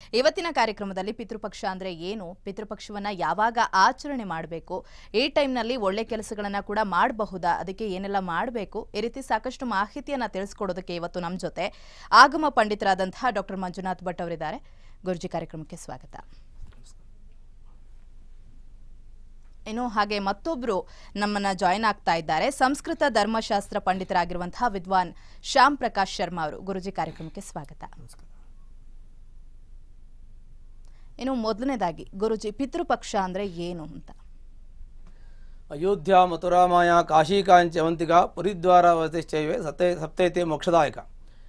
ಇವತ್ತಿನ ಕಾರ್ಯಕ್ರಮದಲ್ಲಿ ಪಿತೃಪಕ್ಷ ಅಂದ್ರೆ ಏನು ಪಿತೃಪಕ್ಷವನ್ನ ಯಾವಾಗ ಆಚರಣೆ ಮಾಡಬೇಕು ಈ ಟೈಮ್ನಲ್ಲಿ ಒಳ್ಳೆ ಕೆಲಸಗಳನ್ನ ಕೂಡ ಮಾಡಬಹುದಾ ಅದಕ್ಕೆ ಏನೆಲ್ಲ ಮಾಡಬೇಕು ಈ ರೀತಿ ಸಾಕಷ್ಟು ಮಾಹಿತಿಯನ್ನ ತಿಳಿಸ್ಕೊಡೋದಕ್ಕೆ ಇವತ್ತು ನಮ್ಮ ಜೊತೆ ಆಗಮ ಪಂಡಿತರಾದಂತಹ ಡಾಕ್ಟರ್ ಮಂಜುನಾಥ್ ಭಟ್ ಅವರಿದ್ದಾರೆ ಗುರುಜಿ ಕಾರ್ಯಕ್ರಮಕ್ಕೆ ಸ್ವಾಗತ ಇನ್ನು ಹಾಗೆ ಮತ್ತೊಬ್ರು ನಮ್ಮನ್ನ ಜಾಯಿನ್ ಆಗ್ತಾ ಇದ್ದಾರೆ ಸಂಸ್ಕೃತ ಧರ್ಮಶಾಸ್ತ್ರ ಪಂಡಿತರಾಗಿರುವಂತಹ ವಿದ್ವಾನ್ ಶ್ಯಾಮ್ ಪ್ರಕಾಶ್ ಶರ್ಮಾ ಅವರು ಗುರುಜಿ ಕಾರ್ಯಕ್ರಮಕ್ಕೆ ಸ್ವಾಗತ ಇನ್ನು ಮೊದಲನೇದಾಗಿ ಗುರುಜಿ ಪಿತೃಪಕ್ಷ ಅಂದ್ರೆ ಏನು ಅಂತ ಅಯೋಧ್ಯ ಮಥುರಾಮಾಯ ಕಾಶೀಕಾಂಚ ಅವಂತಿಕ ಪರಿದ್ವಾರ ವತಿಶ್ಚೈವೆ ಸತ್ಯ ಸಪ್ತೈತೆ ಮೋಕ್ಷದಾಯಕ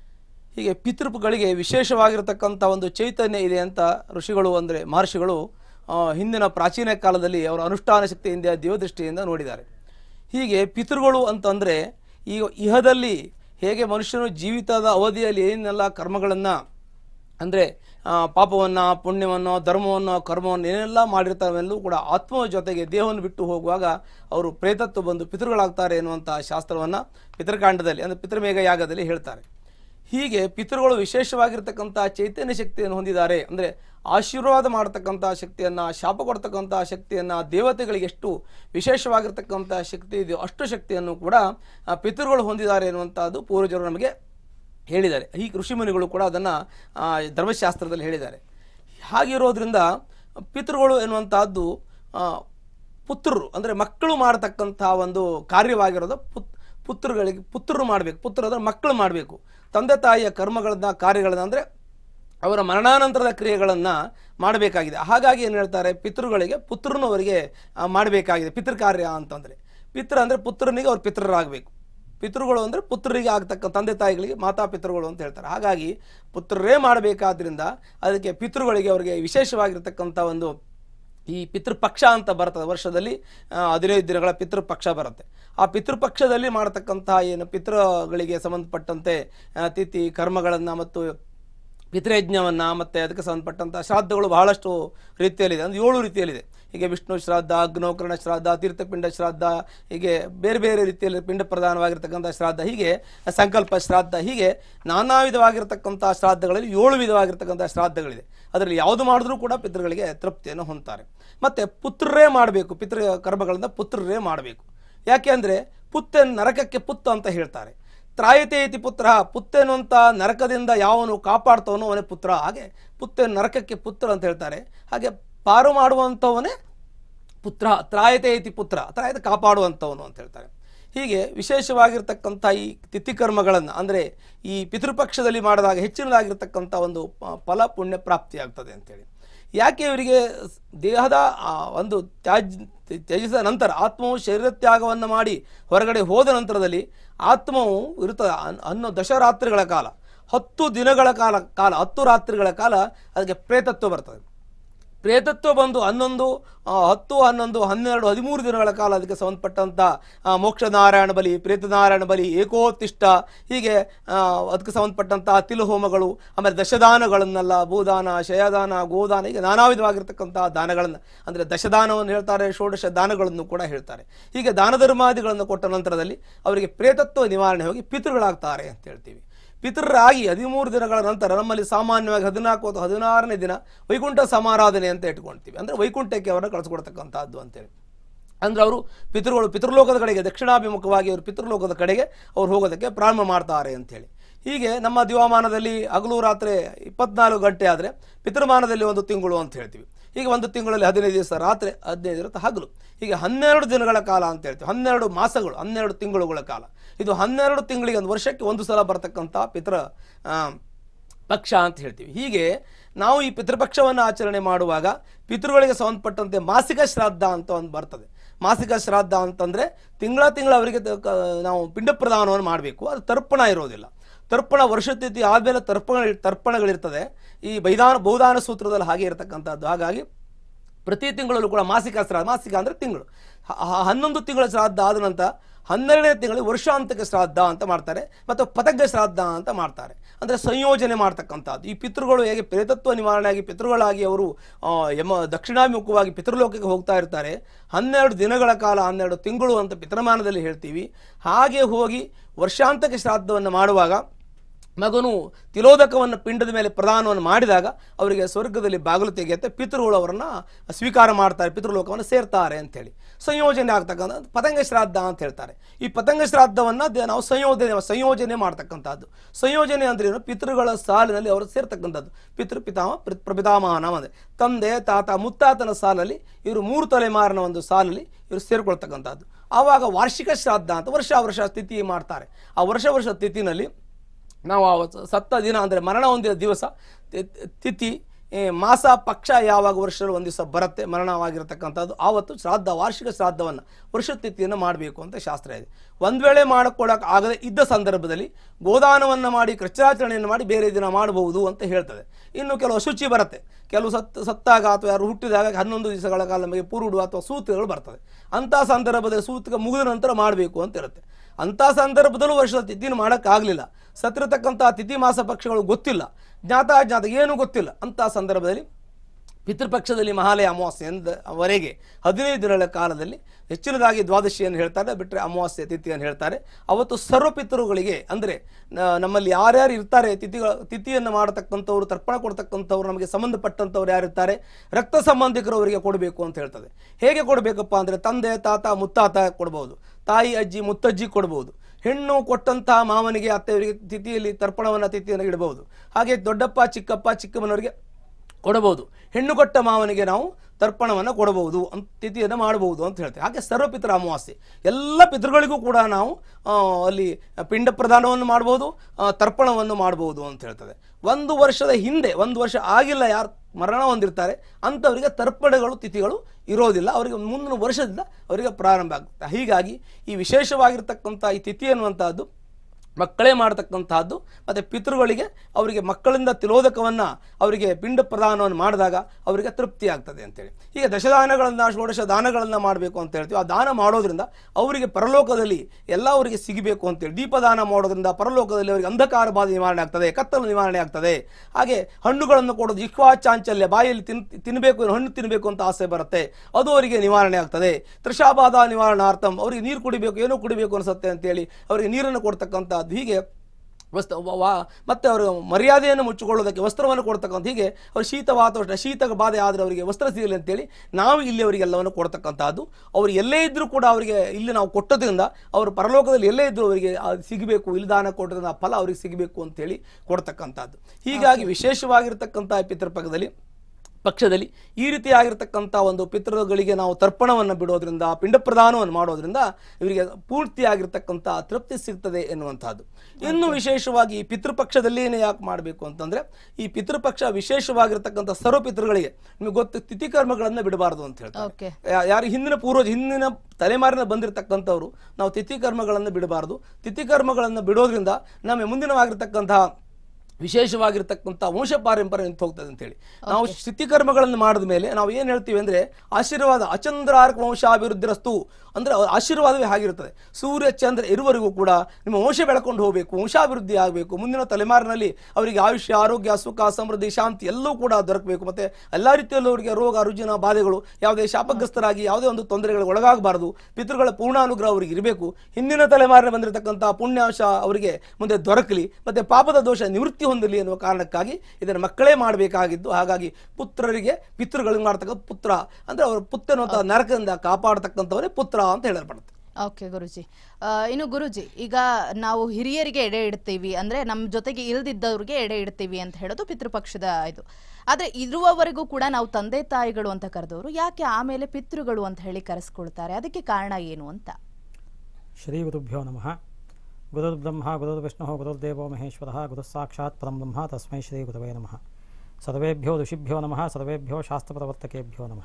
ಹೀಗೆ ಪಿತೃಗಳಿಗೆ ವಿಶೇಷವಾಗಿರತಕ್ಕಂಥ ಒಂದು ಚೈತನ್ಯ ಇದೆ ಅಂತ ಋಷಿಗಳು ಅಂದರೆ ಮಹರ್ಷಿಗಳು ಆ, ಹಿಂದಿನ ಪ್ರಾಚೀನ ಕಾಲದಲ್ಲಿ ಅವರ ಅನುಷ್ಠಾನ ಶಕ್ತಿಯಿಂದ ದೇವದೃಷ್ಟಿಯಿಂದ ನೋಡಿದ್ದಾರೆ ಹೀಗೆ ಪಿತೃಗಳು ಅಂತಂದರೆ ಈಗ ಇಹದಲ್ಲಿ ಹೇಗೆ ಮನುಷ್ಯನು ಜೀವಿತದ ಅವಧಿಯಲ್ಲಿ ಏನೆಲ್ಲ ಕರ್ಮಗಳನ್ನು ಅಂದರೆ ಪಾಪವನ್ನು ಪುಣ್ಯವನ್ನು ಧರ್ಮವನ್ನು ಕರ್ಮವನ್ನು ಏನೆಲ್ಲ ಮಾಡಿರ್ತಾವೆಲ್ಲವೂ ಕೂಡ ಆತ್ಮವ ಜೊತೆಗೆ ದೇಹವನ್ನು ಬಿಟ್ಟು ಹೋಗುವಾಗ ಅವರು ಪ್ರೇತತ್ವ ಬಂದು ಪಿತೃಗಳಾಗ್ತಾರೆ ಎನ್ನುವಂಥ ಶಾಸ್ತ್ರವನ್ನು ಪಿತೃಕಾಂಡದಲ್ಲಿ ಅಂದರೆ ಪಿತೃಮೇಘ ಯಾಗದಲ್ಲಿ ಹೇಳ್ತಾರೆ ಹೀಗೆ ಪಿತೃಗಳು ವಿಶೇಷವಾಗಿರ್ತಕ್ಕಂಥ ಚೈತನ್ಯ ಶಕ್ತಿಯನ್ನು ಹೊಂದಿದ್ದಾರೆ ಅಂದರೆ ಆಶೀರ್ವಾದ ಮಾಡತಕ್ಕಂಥ ಶಕ್ತಿಯನ್ನು ಶಾಪ ಕೊಡ್ತಕ್ಕಂಥ ಶಕ್ತಿಯನ್ನು ದೇವತೆಗಳಿಗೆ ಎಷ್ಟು ವಿಶೇಷವಾಗಿರ್ತಕ್ಕಂಥ ಶಕ್ತಿ ಇದೆಯೋ ಅಷ್ಟು ಶಕ್ತಿಯನ್ನು ಕೂಡ ಆ, ಪಿತೃಗಳು ಹೊಂದಿದ್ದಾರೆ ಎನ್ನುವಂಥದ್ದು ಪೂರ್ವಜರು ನಮಗೆ ಹೇಳಿದ್ದಾರೆ ಈ ಋಷಿಮುನಿಗಳು ಕೂಡ ಅದನ್ನು ಧರ್ಮಶಾಸ್ತ್ರದಲ್ಲಿ ಹೇಳಿದ್ದಾರೆ ಹಾಗಿರೋದ್ರಿಂದ ಪಿತೃಗಳು ಎನ್ನುವಂತಹದ್ದು ಆ, ಪುತ್ರರು ಅಂದರೆ ಮಕ್ಕಳು ಮಾಡತಕ್ಕಂಥ ಒಂದು ಕಾರ್ಯವಾಗಿರೋದು ಪುತ್ ಪುತ್ರಗಳಿಗೆ ಪುತ್ರರು ಮಾಡಬೇಕು ಪುತ್ರ ಅಂದರೆ ಮಕ್ಕಳು ಮಾಡಬೇಕು ತಂದೆ ತಾಯಿಯ ಕರ್ಮಗಳನ್ನ ಕಾರ್ಯಗಳನ್ನ ಅಂದರೆ ಅವರ ಮರಣಾನಂತರದ ಕ್ರಿಯೆಗಳನ್ನು ಮಾಡಬೇಕಾಗಿದೆ ಹಾಗಾಗಿ ಏನು ಹೇಳ್ತಾರೆ ಪಿತೃಗಳಿಗೆ ಪುತ್ರನವರಿಗೆ ಆ, ಮಾಡಬೇಕಾಗಿದೆ ಪಿತೃ ಕಾರ್ಯ ಅಂತಂದರೆ ಪಿತೃ ಅಂದರೆ ಪುತ್ರನಿಗೆ ಅವ್ರು ಪಿತೃರಾಗಬೇಕು ಪಿತೃಗಳು ಅಂದರೆ ಪುತ್ರರಿಗೆ ಆಗ್ತಕ್ಕ ತಂದೆ ತಾಯಿಗಳಿಗೆ ಮಾತಾ ಪಿತೃಗಳು ಅಂತ ಹೇಳ್ತಾರೆ ಹಾಗಾಗಿ ಪುತ್ರರೇ ಮಾಡಬೇಕಾದ್ರಿಂದ ಅದಕ್ಕೆ ಪಿತೃಗಳಿಗೆ ಅವರಿಗೆ ವಿಶೇಷವಾಗಿರ್ತಕ್ಕಂಥ ಒಂದು ಈ ಪಿತೃಪಕ್ಷ ಅಂತ ಬರ್ತದೆ ವರ್ಷದಲ್ಲಿ ಆ, ಹದಿನೈದು ದಿನಗಳ ಪಿತೃಪಕ್ಷ ಬರುತ್ತೆ ಆ ಪಿತೃಪಕ್ಷದಲ್ಲಿ ಮಾಡತಕ್ಕಂತಹ ಏನು ಪಿತೃಗಳಿಗೆ ಸಂಬಂಧಪಟ್ಟಂತೆ ಆ, ತಿಥಿ ಕರ್ಮಗಳನ್ನು ಮತ್ತು ಪಿತೃಯಜ್ಞವನ್ನು ಮತ್ತು ಅದಕ್ಕೆ ಸಂಬಂಧಪಟ್ಟಂಥ ಶ್ರಾದ್ದಗಳು ಬಹಳಷ್ಟು ರೀತಿಯಲ್ಲಿದೆ ಅಂದರೆ ಏಳು ರೀತಿಯಲ್ಲಿದೆ ಹೀಗೆ ವಿಷ್ಣು ಶ್ರಾದ್ದ ಅಗ್ನೋಕರಣ ಶ್ರಾದ್ದ ತೀರ್ಥಪಿಂಡ ಶ್ರಾದ್ದ ಹೀಗೆ ಬೇರೆ ಬೇರೆ ರೀತಿಯಲ್ಲಿ ಪಿಂಡ ಪ್ರಧಾನವಾಗಿರ್ತಕ್ಕಂಥ ಶ್ರಾದ್ದ ಹೀಗೆ ಸಂಕಲ್ಪ ಶ್ರಾದ್ದ ಹೀಗೆ ನಾನಾ ವಿಧವಾಗಿರ್ತಕ್ಕಂಥ ಶ್ರಾದ್ದಗಳಲ್ಲಿ ಏಳು ವಿಧವಾಗಿರ್ತಕ್ಕಂಥ ಶ್ರಾದ್ದಗಳಿದೆ ಅದರಲ್ಲಿ ಯಾವುದು ಮಾಡಿದ್ರೂ ಕೂಡ ಪಿತೃಗಳಿಗೆ ತೃಪ್ತಿಯನ್ನು ಹೊಂದ್ತಾರೆ ಮತ್ತು ಪುತ್ರರೇ ಮಾಡಬೇಕು ಪಿತೃ ಕರ್ಮಗಳಿಂದ ಪುತ್ರರೇ ಮಾಡಬೇಕು ಯಾಕೆ ಅಂದರೆ ಪುತ್ತನ್ ನರಕಕ್ಕೆ ಪುತ್ತ ಅಂತ ಹೇಳ್ತಾರೆ ತ್ರಾಯತೆ ಇತಿ ಪುತ್ರ ಪುತ್ತೆನ್ನುವಂಥ ನರಕದಿಂದ ಯಾವನು ಕಾಪಾಡ್ತವನೋ ಅವನೇ ಪುತ್ರ ಹಾಗೆ ಪುತ್ತೆ ನರಕಕ್ಕೆ ಪುತ್ರ ಅಂತ ಹೇಳ್ತಾರೆ ಹಾಗೆ ಪಾರು ಮಾಡುವಂಥವನೇ ಪುತ್ರ ತ್ರಾಯತೆ ಇತಿ ಪುತ್ರ ತ್ರಾಯತೆ ಕಾಪಾಡುವಂಥವನು ಅಂತ ಹೇಳ್ತಾರೆ ಹೀಗೆ ವಿಶೇಷವಾಗಿರ್ತಕ್ಕಂಥ ಈ ತಿಥಿಕರ್ಮಗಳನ್ನು ಅಂದರೆ ಈ ಪಿತೃಪಕ್ಷದಲ್ಲಿ ಮಾಡಿದಾಗ ಹೆಚ್ಚಿನದಾಗಿರ್ತಕ್ಕಂಥ ಒಂದು ಪ- ಫಲ ಪುಣ್ಯ ಪ್ರಾಪ್ತಿಯಾಗ್ತದೆ ಅಂತೇಳಿ ಯಾಕೆ ಇವರಿಗೆ ಸ್- ದೇಹದ ಆ, ಒಂದು ತ್ಯಾಜ್ ತ್ಯಜಿಸಿದ ನಂತರ ಆತ್ಮವು ಶರೀರ ತ್ಯಾಗವನ್ನು ಮಾಡಿ ಹೊರಗಡೆ ಹೋದ ನಂತರದಲ್ಲಿ ಆತ್ಮವು ಇರುತ್ತದೆ ಅನ್- ಅನ್ನೋ ದಶರಾತ್ರಿಗಳ ಕಾಲ ಹತ್ತು ದಿನಗಳ ಕಾಲ ಕಾಲ ಹತ್ತು ರಾತ್ರಿಗಳ ಕಾಲ ಅದಕ್ಕೆ ಪ್ರೇತತ್ವ ಬರ್ತದೆ ಪ್ರೇತತ್ವ ಬಂದು ಹನ್ನೊಂದು ಆ, ಹತ್ತು ಹನ್ನೊಂದು ಹನ್ನೆರಡು ಹದಿಮೂರು ದಿನಗಳ ಕಾಲ ಅದಕ್ಕೆ ಸಂಬಂಧಪಟ್ಟಂಥ ಆ, ಮೋಕ್ಷ ನಾರಾಯಣ ಬಲಿ ಪ್ರೇತನಾರಾಯಣ ಬಲಿ ಏಕೋತ್ತಿಷ್ಟ ಹೀಗೆ ಆ, ಅದಕ್ಕೆ ಸಂಬಂಧಪಟ್ಟಂಥ ತಿಲುಹೋಮಗಳು ಆಮೇಲೆ ದಶದಾನಗಳನ್ನೆಲ್ಲ ಭೂದಾನ ಶಯದಾನ ಗೋದಾನ ಹೀಗೆ ನಾನಾ ವಿಧವಾಗಿರ್ತಕ್ಕಂಥ ದಾನಗಳನ್ನು ಅಂದರೆ ದಶದಾನವನ್ನು ಹೇಳ್ತಾರೆ ಷೋಡಶ ದಾನಗಳನ್ನು ಕೂಡ ಹೇಳ್ತಾರೆ ಹೀಗೆ ದಾನ ಧರ್ಮಾದಿಗಳನ್ನು ಕೊಟ್ಟ ನಂತರದಲ್ಲಿ ಅವರಿಗೆ ಪ್ರೇತತ್ವ ನಿವಾರಣೆ ಹೋಗಿ ಪಿತೃಗಳಾಗ್ತಾರೆ ಅಂತ ಹೇಳ್ತೀವಿ ಪಿತೃರಾಗಿ ಹದಿಮೂರು ದಿನಗಳ ನಂತರ ನಮ್ಮಲ್ಲಿ ಸಾಮಾನ್ಯವಾಗಿ ಹದಿನಾಲ್ಕು ಅಥವಾ ಹದಿನಾರನೇ ದಿನ ವೈಕುಂಠ ಸಮಾರಾಧನೆ ಅಂತ ಇಟ್ಕೊಳ್ತೀವಿ ಅಂದರೆ ವೈಕುಂಠಕ್ಕೆ ಅವರನ್ನು ಕಳಿಸ್ಕೊಡ್ತಕ್ಕಂಥದ್ದು ಅಂತೇಳಿ ಅಂದರೆ ಅವರು ಪಿತೃಗಳು ಪಿತೃಲೋಕದ ಕಡೆಗೆ ದಕ್ಷಿಣಾಭಿಮುಖವಾಗಿ ಅವರು ಪಿತೃಲೋಕದ ಕಡೆಗೆ ಅವ್ರು ಹೋಗೋದಕ್ಕೆ ಪ್ರಾರಂಭ ಮಾಡ್ತಾರೆ ಅಂತೇಳಿ ಹೀಗೆ ನಮ್ಮ ದಿವಾಮಾನದಲ್ಲಿ ಹಗಲು ರಾತ್ರಿ ಇಪ್ಪತ್ನಾಲ್ಕು ಗಂಟೆ ಆದರೆ ಪಿತೃಮಾನದಲ್ಲಿ ಒಂದು ತಿಂಗಳು ಅಂತ ಹೇಳ್ತೀವಿ ಹೀಗೆ ಒಂದು ತಿಂಗಳಲ್ಲಿ ಹದಿನೈದು ದಿವಸ ರಾತ್ರಿ ಹದಿನೈದು ಇರುತ್ತೆ ಹಗಲು ಹೀಗೆ ಹನ್ನೆರಡು ದಿನಗಳ ಕಾಲ ಅಂತ ಹೇಳ್ತೀವಿ ಹನ್ನೆರಡು ಮಾಸಗಳು ಹನ್ನೆರಡು ತಿಂಗಳುಗಳ ಕಾಲ ಇದು ಹನ್ನೆರಡು ತಿಂಗಳಿಗೆ ಒಂದು ವರ್ಷಕ್ಕೆ ಒಂದು ಸಲ ಬರ್ತಕ್ಕಂಥ ಪಿತೃ ಆ, ಪಕ್ಷ ಅಂತ ಹೇಳ್ತೀವಿ ಹೀಗೆ ನಾವು ಈ ಪಿತೃಪಕ್ಷವನ್ನು ಆಚರಣೆ ಮಾಡುವಾಗ ಪಿತೃಗಳಿಗೆ ಸಂಬಂಧಪಟ್ಟಂತೆ ಮಾಸಿಕ ಶ್ರಾದ್ದ ಅಂತ ಒಂದು ಬರ್ತದೆ ಮಾಸಿಕ ಶ್ರಾದ್ದ ಅಂತಂದರೆ ತಿಂಗಳ ತಿಂಗಳ ಅವರಿಗೆ ತ- ಕ- ನಾವು ಪಿಂಡ ಪ್ರದಾನವನ್ನು ಮಾಡಬೇಕು ಅದು ತರ್ಪಣ ಇರೋದಿಲ್ಲ ತರ್ಪಣ ವರ್ಷತಿಥಿ ಆದಮೇಲೆ ತರ್ಪಣ ತರ್ಪಣಗಳಿರ್ತದೆ ಈ ಬೈದಾನ ಬಹುದಾನ ಸೂತ್ರದಲ್ಲಿ ಹಾಗೆ ಇರತಕ್ಕಂಥದ್ದು ಹಾಗಾಗಿ ಪ್ರತಿ ತಿಂಗಳಲ್ಲೂ ಕೂಡ ಮಾಸಿಕ ಶ್ರಾದ್ದ ಮಾಸಿಕ ಅಂದರೆ ತಿಂಗಳು ಹ- ಹ- ಹನ್ನೊಂದು ತಿಂಗಳ ಶ್ರಾದ್ದ ಆದ ನಂತರ ಹನ್ನೆರಡನೇ ತಿಂಗಳಿಗೆ ವರ್ಷಾಂತಕ ಶ್ರಾದ್ದ ಅಂತ ಮಾಡ್ತಾರೆ ಮತ್ತು ಪತಂಗ ಶ್ರಾದ್ದ ಅಂತ ಮಾಡ್ತಾರೆ ಅಂದರೆ ಸಂಯೋಜನೆ ಮಾಡ್ತಕ್ಕಂಥದ್ದು ಈ ಪಿತೃಗಳು ಹೇಗೆ ಪ್ರೇತತ್ವ ನಿವಾರಣೆಯಾಗಿ ಪಿತೃಗಳಾಗಿ ಅವರು ಆ, ಯಮ ದಕ್ಷಿಣಾಭಿಮುಖವಾಗಿ ಪಿತೃಲೋಕಕ್ಕೆ ಹೋಗ್ತಾ ಇರ್ತಾರೆ ಹನ್ನೆರಡು ದಿನಗಳ ಕಾಲ ಹನ್ನೆರಡು ತಿಂಗಳು ಅಂತ ಪಿತೃಮಾನದಲ್ಲಿ ಹೇಳ್ತೀವಿ ಹಾಗೆ ಹೋಗಿ ವರ್ಷಾಂತಕ ಶ್ರಾದ್ದವನ್ನು ಮಾಡುವಾಗ ಮಗನು ತಿಲೋದಕವನ್ನು ಪಿಂಡದ ಮೇಲೆ ಪ್ರದಾನವನ್ನು ಮಾಡಿದಾಗ ಅವರಿಗೆ ಸ್ವರ್ಗದಲ್ಲಿ ಬಾಗಿಲು ತೆಗೆಯುತ್ತೆ ಪಿತೃಗಳು ಅವರನ್ನು ಸ್ವೀಕಾರ ಮಾಡ್ತಾರೆ ಪಿತೃಲೋಕವನ್ನು ಸೇರ್ತಾರೆ ಅಂತೇಳಿ ಸಂಯೋಜನೆ ಆಗ್ತಕ್ಕಂಥ ಪತಂಗ ಶ್ರಾದ್ದ ಅಂತ ಹೇಳ್ತಾರೆ ಈ ಪತಂಗ ಶ್ರಾದ್ದವನ್ನು ದೇ- ನಾವು ಸಂಯೋಜನೆ ಸಂಯೋಜನೆ ಮಾಡ್ತಕ್ಕಂಥದ್ದು ಸಂಯೋಜನೆ ಅಂದ್ರೆ ಏನು ಪಿತೃಗಳ ಸಾಲಿನಲ್ಲಿ ಅವರು ಸೇರ್ತಕ್ಕಂಥದ್ದು ಪಿತೃ ಪಿತಾಮ ಪ್ರ- ಪ್ರಪಿತಾಮಹನ ಅಂದರೆ ತಂದೆ ತಾತ ಮುತ್ತಾತನ ಸಾಲಲ್ಲಿ ಇವರು ಮೂರು ತಲೆಮಾರಿನ ಒಂದು ಸಾಲಲ್ಲಿ ಇವರು ಸೇರ್ಕೊಳ್ತಕ್ಕಂಥದ್ದು ಆವಾಗ ವಾರ್ಷಿಕ ಶ್ರಾದ್ದ ಅಂತ ವರ್ಷ ವರ್ಷ ತಿಥಿ ಮಾಡ್ತಾರೆ ಆ ವರ್ಷ ವರ್ಷ ತಿಥಿನಲ್ಲಿ ನಾವು ಆ ಸ- ಸತ್ತ ದಿನ ಅಂದರೆ ಮರಣ ಹೊಂದಿದ ದಿವಸ ತಿ- ತಿಥಿ ಏ, ಮಾಸ ಪಕ್ಷ ಯಾವಾಗ ವರ್ಷದಲ್ಲಿ ಒಂದು ದಿವಸ ಬರುತ್ತೆ ಮರಣವಾಗಿರತಕ್ಕಂಥದ್ದು ಆವತ್ತು ಶ್ರಾದ್ದ ವಾರ್ಷಿಕ ಶ್ರಾದ್ದವನ್ನು ವರ್ಷ ತಿಥಿಯನ್ನು ಮಾಡಬೇಕು ಅಂತ ಶಾಸ್ತ್ರ ಇದೆ ಒಂದು ವೇಳೆ ಮಾಡಿಕೊಳ್ಳೋಕೆ ಆಗದೆ ಇದ್ದ ಸಂದರ್ಭದಲ್ಲಿ ಗೋದಾನವನ್ನು ಮಾಡಿ ಕೃಚ್ಚಾಚರಣೆಯನ್ನು ಮಾಡಿ ಬೇರೆ ದಿನ ಮಾಡಬಹುದು ಅಂತ ಹೇಳ್ತದೆ ಇನ್ನು ಕೆಲವು ಅಶುಚಿ ಬರುತ್ತೆ ಕೆಲವು ಸತ್ ಸತ್ತಾಗ ಅಥವಾ ಯಾರು ಹುಟ್ಟಿದಾಗ ಹನ್ನೊಂದು ದಿವಸಗಳ ಕಾಲ ನಮಗೆ ಪುರುಡು ಅಥವಾ ಸೂತಗಳು ಬರ್ತದೆ ಅಂಥ ಸಂದರ್ಭದಲ್ಲಿ ಸೂತಕ ಮುಗಿದ ನಂತರ ಮಾಡಬೇಕು ಅಂತ ಇರುತ್ತೆ ಅಂಥ ಸಂದರ್ಭದಲ್ಲೂ ವರ್ಷದ ತಿಥಿನ ಮಾಡೋಕ್ಕಾಗಲಿಲ್ಲ ಸತ್ತಿರತಕ್ಕಂಥ ತಿಥಿ ಮಾಸ ಪಕ್ಷಗಳು ಗೊತ್ತಿಲ್ಲ ಜ್ಞಾತ ಅಜ್ಞಾತ ಏನೂ ಗೊತ್ತಿಲ್ಲ ಅಂಥ ಸಂದರ್ಭದಲ್ಲಿ ಪಿತೃಪಕ್ಷದಲ್ಲಿ ಮಹಾಲಯ ಅಮಾವಾಸ್ಯೆಯವರೆಗೆ ಹದಿನೈದು ದಿನಗಳ ಕಾಲದಲ್ಲಿ ಹೆಚ್ಚಿನದಾಗಿ ದ್ವಾದಶಿಯನ್ನು ಹೇಳ್ತಾರೆ ಬಿಟ್ಟರೆ ಅಮಾವಾಸ್ಯೆ ತಿಥಿಯನ್ನು ಹೇಳ್ತಾರೆ ಅವತ್ತು ಸರ್ವ ಪಿತೃಗಳಿಗೆ ಅಂದರೆ ನ- ನಮ್ಮಲ್ಲಿ ಯಾರ್ಯಾರು ಇರ್ತಾರೆ ತಿಥಿಗಳ ತಿಥಿಯನ್ನು ಮಾಡತಕ್ಕಂಥವ್ರು ತರ್ಪಣ ಕೊಡ್ತಕ್ಕಂಥವ್ರು ನಮಗೆ ಸಂಬಂಧಪಟ್ಟಂಥವ್ರು ಯಾರಿರ್ತಾರೆ ರಕ್ತ ಸಂಬಂಧಿಕರು ಅವರಿಗೆ ಕೊಡಬೇಕು ಅಂತ ಹೇಳ್ತದೆ ಹೇಗೆ ಕೊಡಬೇಕಪ್ಪ ಅಂದರೆ ತಂದೆ ತಾತ ಮುತ್ತಾತ ಕೊಡ್ಬೋದು ತಾಯಿ ಅಜ್ಜಿ ಮುತ್ತಜ್ಜಿ ಕೊಡ್ಬೋದು ಹೆಣ್ಣು ಕೊಟ್ಟಂತಹ ಮಾವನಿಗೆ ಅತ್ತೆಯವರಿಗೆ ತಿಥಿಯಲ್ಲಿ ತರ್ಪಣವನ್ನು ತಿಥಿಯನ್ನು ಇಡಬಹುದು ಹಾಗೆ ದೊಡ್ಡಪ್ಪ ಚಿಕ್ಕಪ್ಪ ಚಿಕ್ಕಮ್ಮನವರಿಗೆ ಕೊಡಬಹುದು ಹೆಣ್ಣು ಕೊಟ್ಟ ಮಾವನಿಗೆ ನಾವು ತರ್ಪಣವನ್ನು ಕೊಡಬಹುದು ಅಂತ ತಿಥಿಯನ್ನು ಮಾಡಬಹುದು ಅಂತ ಹೇಳ್ತೇವೆ ಹಾಗೆ ಸರ್ವಪಿತರ ಅಮಾವಾಸ್ಯೆ ಎಲ್ಲ ಪಿತೃಗಳಿಗೂ ಕೂಡ ನಾವು ಆ, ಅಲ್ಲಿ ಪಿಂಡ ಪ್ರದಾನವನ್ನು ಮಾಡ್ಬೋದು ಆ, ತರ್ಪಣವನ್ನು ಮಾಡ್ಬೋದು ಅಂತ ಹೇಳ್ತದೆ ಒಂದು ವರ್ಷದ ಹಿಂದೆ ಒಂದು ವರ್ಷ ಆಗಿಲ್ಲ ಯಾರು ಮರಣ ಹೊಂದಿರ್ತಾರೆ ಅಂಥವರಿಗೆ ತರ್ಪಣಗಳು ತಿಥಿಗಳು ಇರೋದಿಲ್ಲ ಅವರಿಗೆ ಮುಂದಿನ ವರ್ಷದಿಂದ ಅವರಿಗೆ ಪ್ರಾರಂಭ ಆಗುತ್ತೆ ಹೀಗಾಗಿ ಈ ವಿಶೇಷವಾಗಿರ್ತಕ್ಕಂಥ ಈ ತಿಥಿ ಅನ್ನುವಂಥದ್ದು ಮಕ್ಕಳೇ ಮಾಡತಕ್ಕಂತಹದ್ದು ಮತ್ತು ಪಿತೃಗಳಿಗೆ ಅವರಿಗೆ ಮಕ್ಕಳಿಂದ ತಿಲೋದಕವನ್ನು ಅವರಿಗೆ ಪಿಂಡ ಪ್ರದಾನವನ್ನು ಮಾಡಿದಾಗ ಅವರಿಗೆ ತೃಪ್ತಿ ಆಗ್ತದೆ ಅಂತೇಳಿ ಹೀಗೆ ದಶದಾನಗಳನ್ನು ಷೋಡಶ ದಾನಗಳನ್ನು ಮಾಡಬೇಕು ಅಂತ ಹೇಳ್ತೀವಿ ಆ ದಾನ ಮಾಡೋದ್ರಿಂದ ಅವರಿಗೆ ಪರಲೋಕದಲ್ಲಿ ಎಲ್ಲ ಅವರಿಗೆ ಸಿಗಬೇಕು ಅಂತೇಳಿ ದೀಪದಾನ ಮಾಡೋದ್ರಿಂದ ಪರಲೋಕದಲ್ಲಿ ಅವರಿಗೆ ಅಂಧಕಾರ ಬಾಧೆ ನಿವಾರಣೆ ಆಗ್ತದೆ ಕತ್ತಲು ನಿವಾರಣೆ ಆಗ್ತದೆ ಹಾಗೆ ಹಣ್ಣುಗಳನ್ನು ಕೊಡೋದು ಇಕ್ವಾ ಚಾಂಚಲ್ಯ ಬಾಯಲ್ಲಿ ತಿನ್ ತಿನ್ನಬೇಕು ಹಣ್ಣು ತಿನ್ನಬೇಕು ಅಂತ ಆಸೆ ಬರುತ್ತೆ ಅದು ಅವರಿಗೆ ನಿವಾರಣೆ ಆಗ್ತದೆ ತೃಷಾಬಾಧ ನಿವಾರಣಾರ್ಥಂ ಅವರಿಗೆ ನೀರು ಕುಡಿಬೇಕು ಏನೋ ಕುಡಿಬೇಕು ಅನಿಸುತ್ತೆ ಅಂತೇಳಿ ಅವರಿಗೆ ನೀರನ್ನು ಕೊಡ್ತಕ್ಕಂಥದ್ದು ಹೀಗೆ ವಸ್ತು ವ- ವಾ- ಮತ್ತೆ ಅವರು ಮರ್ಯಾದೆಯನ್ನು ಮುಚ್ಚಿಕೊಳ್ಳೋದಕ್ಕೆ ವಸ್ತ್ರವನ್ನು ಕೊಡ್ತಕ್ಕಂಥ ಹೀಗೆ ಅವರು ಶೀತ ವಾತಾವರಣ ಶೀತ ಬಾಧೆ ಆದರೆ ಅವರಿಗೆ ವಸ್ತ್ರ ಸಿಗಲಿ ಅಂತೇಳಿ ನಾವು ಇಲ್ಲಿ ಅವರಿಗೆ ಎಲ್ಲವನ್ನು ಕೊಡ್ತಕ್ಕಂಥದ್ದು ಅವರು ಎಲ್ಲೇ ಇದ್ದರೂ ಕೂಡ ಅವರಿಗೆ ಇಲ್ಲಿ ನಾವು ಕೊಟ್ಟದ್ರಿಂದ ಅವರು ಪರಲೋಕದಲ್ಲಿ ಎಲ್ಲೇ ಇದ್ದರೂ ಅವರಿಗೆ ಅದು ಸಿಗಬೇಕು ಇಲ್ಲಿ ದಾನ ಕೊಟ್ಟದ್ರಿಂದ ಆ ಫಲ ಅವರಿಗೆ ಸಿಗಬೇಕು ಅಂತೇಳಿ ಕೊಡ್ತಕ್ಕಂಥದ್ದು ಹೀಗಾಗಿ ವಿಶೇಷವಾಗಿರ್ತಕ್ಕಂಥ ಪಿತೃಪಕ್ಕದಲ್ಲಿ ಪಕ್ಷದಲ್ಲಿ ಈ ರೀತಿಯಾಗಿರ್ತಕ್ಕಂಥ ಒಂದು ಪಿತೃಗಳಿಗೆ ನಾವು ತರ್ಪಣವನ್ನು ಬಿಡೋದ್ರಿಂದ ಪಿಂಡ ಪ್ರದಾನವನ್ನು ಮಾಡೋದ್ರಿಂದ ಇವರಿಗೆ ಪೂರ್ತಿಯಾಗಿರ್ತಕ್ಕಂಥ ತೃಪ್ತಿ ಸಿಗ್ತದೆ ಎನ್ನುವಂಥದ್ದು ಇನ್ನು ವಿಶೇಷವಾಗಿ ಈ ಪಿತೃಪಕ್ಷದಲ್ಲಿನೇ ಯಾಕೆ ಮಾಡಬೇಕು ಅಂತಂದ್ರೆ ಈ ಪಿತೃಪಕ್ಷ ವಿಶೇಷವಾಗಿರ್ತಕ್ಕಂಥ ಸರ್ವ ಪಿತೃಗಳಿಗೆ ನಿಮಗೆ ಗೊತ್ತು ತಿಥಿ ಕರ್ಮಗಳನ್ನು ಬಿಡಬಾರದು ಅಂತ ಹೇಳ್ತಾರೆ ಓಕೆ ಯಾ- ಯಾರು ಹಿಂದಿನ ಪೂರ್ವಜ ಹಿಂದಿನ ತಲೆಮಾರಿನ ಬಂದಿರತಕ್ಕಂಥವ್ರು ನಾವು ತಿಥಿ ಕರ್ಮಗಳನ್ನು ಬಿಡಬಾರದು ತಿಥಿ ಕರ್ಮಗಳನ್ನು ಬಿಡೋದ್ರಿಂದ ನಮಗೆ ಮುಂದಿನವಾಗಿರ್ತಕ್ಕಂತಹ ವಿಶೇಷವಾಗಿರ್ತಕ್ಕಂಥ ವಂಶ ಪಾರಂಪರ್ಯ ನಿಂತು ಹೋಗ್ತದೆ ಅಂತೇಳಿ ನಾವು ಸ್ಥಿತಿ ಕರ್ಮಗಳನ್ನು ಮಾಡಿದ ಮೇಲೆ ನಾವು ಏನು ಹೇಳ್ತೀವಿ ಅಂದ್ರೆ ಆಶೀರ್ವಾದ ಅಚಂದ್ರಾರ್ಕ ವಂಶಾಭಿವೃದ್ಧಿರಸ್ತು ಅಂದ್ರೆ ಅವ್ರ ಆಶೀರ್ವಾದವೇ ಆಗಿರುತ್ತದೆ ಸೂರ್ಯ ಚಂದ್ರ ಇರುವವರೆಗೂ ಕೂಡ ನಿಮ್ಮ ವಂಶ ಬೆಳ್ಕೊಂಡು ಹೋಗಬೇಕು ವಂಶಾಭಿವೃದ್ಧಿ ಆಗಬೇಕು ಮುಂದಿನ ತಲೆಮಾರಿನಲ್ಲಿ ಅವರಿಗೆ ಆಯುಷ್ಯ ಆರೋಗ್ಯ ಸುಖ ಸಮೃದ್ಧಿ ಶಾಂತಿ ಎಲ್ಲವೂ ಕೂಡ ದೊರಕಬೇಕು ಮತ್ತೆ ಎಲ್ಲ ರೀತಿಯಲ್ಲೂ ಅವರಿಗೆ ರೋಗ ರುಜಿನ ಬಾಧೆಗಳು ಯಾವುದೇ ಶಾಪಗ್ರಸ್ತರಾಗಿ ಯಾವುದೇ ಒಂದು ತೊಂದರೆಗಳಿಗೆ ಒಳಗಾಗಬಾರದು ಪಿತೃಗಳ ಪೂರ್ಣಾನುಗ್ರಹ ಅವರಿಗೆ ಇರಬೇಕು ಹಿಂದಿನ ತಲೆಮಾರಿನ ಬಂದಿರತಕ್ಕಂಥ ಪುಣ್ಯಾಂಶ ಅವರಿಗೆ ಮುಂದೆ ದೊರಕಲಿ ಮತ್ತೆ ಪಾಪದ ದೋಷ ನಿವೃತ್ತಿ ಹೊಂದಲಿ ಎನ್ನುವ ಕಾರಣಕ್ಕಾಗಿ ಇದನ್ನು ಮಕ್ಕಳೇ ಮಾಡಬೇಕಾಗಿದ್ದು ಹಾಗಾಗಿ ಪುತ್ರರಿಗೆ ಪಿತೃಗಳಿಗೆ ಮಾಡ್ತಕ್ಕಂಥ ಪುತ್ರ ಅಂದ್ರೆ ಅವರ ಪುತ್ರ ಅನ್ನುವಂಥ ನರಕದಿಂದ ಕಾಪಾಡತಕ್ಕಂಥವರೇ ಪುತ್ರ ಅಂತ ಹೇಳಲ್ಪಡುತ್ತೆ ಓಕೆ ಗುರುಜಿ ಆ, ಇನ್ನು ಗುರುಜಿ ಈಗ ನಾವು ಹಿರಿಯರಿಗೆ ಎಡೆ ಇಡ್ತೀವಿ ಅಂದ್ರೆ ನಮ್ಮ ಜೊತೆಗೆ ಇಲ್ದಿದ್ದವ್ರಿಗೆ ಎಡೆ ಇಡ್ತೀವಿ ಅಂತ ಹೇಳೋದು ಪಿತೃಪಕ್ಷದ ಇದು ಆದ್ರೆ ಇರುವವರೆಗೂ ಕೂಡ ನಾವು ತಂದೆ ತಾಯಿಗಳು ಅಂತ ಕರೆದವರು ಯಾಕೆ ಆಮೇಲೆ ಪಿತೃಗಳು ಅಂತ ಹೇಳಿ ಕರೆಸ್ಕೊಳ್ತಾರೆ ಅದಕ್ಕೆ ಕಾರಣ ಏನು ಅಂತ ಶ್ರೀ ಗುರುಭ್ಯೋ ನಮಃ ಗುರುರ್ಬ್ರಹ್ಮ ಗುರುರ್ವಿಷ್ಣು ಗುರುರ್ದೇವೋ ಮಹೇಶ್ವರ ಗುರುಸ್ಸಾಕ್ಷಾತ್ ಪರಬ್ರಹ್ಮ ತಸ್ಮೈ ಶ್ರೀ ಗುರವೇ ನಮಃ ಸರ್ವೇಭ್ಯೋ ಋಷಿಭ್ಯೋ ನಮಃ ಸರ್ವೇಭ್ಯೋ ಶಾಸ್ತ್ರಪ್ರವರ್ತಕೇಭ್ಯೋ ನಮಃ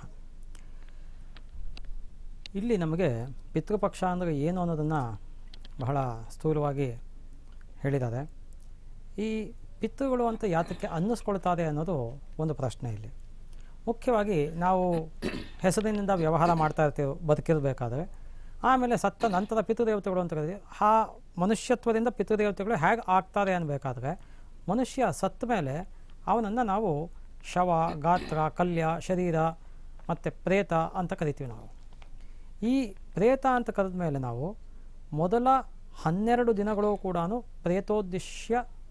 ಇಲ್ಲಿ ನಮಗೆ ಪಿತೃಪಕ್ಷ ಅಂದರೆ ಏನು ಅನ್ನೋದನ್ನು ಬಹಳ ಸ್ಥೂಲವಾಗಿ ಹೇಳಿದ್ದಾರೆ ಈ ಪಿತೃಗಳು ಅಂತ ಯಾತಕ್ಕೆ ಅನ್ನಿಸ್ಕೊಳ್ತಾರೆ ಅನ್ನೋದು ಒಂದು ಪ್ರಶ್ನೆ ಇಲ್ಲಿ ಮುಖ್ಯವಾಗಿ ನಾವು ಹೆಸರಿನಿಂದ ವ್ಯವಹಾರ ಮಾಡ್ತಾ ಇರ್ತೀವಿ ಬದುಕಿರಬೇಕಾದ್ರೆ ಆಮೇಲೆ ಸತ್ತ ನಂತರ ಪಿತೃದೇವತೆಗಳು ಅಂತ ಕರೀತೀವಿ ಆ ಮನುಷ್ಯತ್ವದಿಂದ ಪಿತೃದೇವತೆಗಳು ಹೇಗೆ ಆಗ್ತಾರೆ ಅನ್ನಬೇಕಾದ್ರೆ ಮನುಷ್ಯ ಸತ್ತ ಮೇಲೆ ಅವನನ್ನು ನಾವು ಶವ ಗಾತ್ರ ಕಲ್ಯ ಶರೀರ ಮತ್ತು ಪ್ರೇತ ಅಂತ ಕರಿತೀವಿ ನಾವು ಈ ಪ್ರೇತ ಅಂತ ಕರೆದ ಮೇಲೆ ನಾವು ಮೊದಲ ಹನ್ನೆರಡು ದಿನಗಳು ಕೂಡ ಪ್ರೇತೋದ್ದೇಶ್ಯ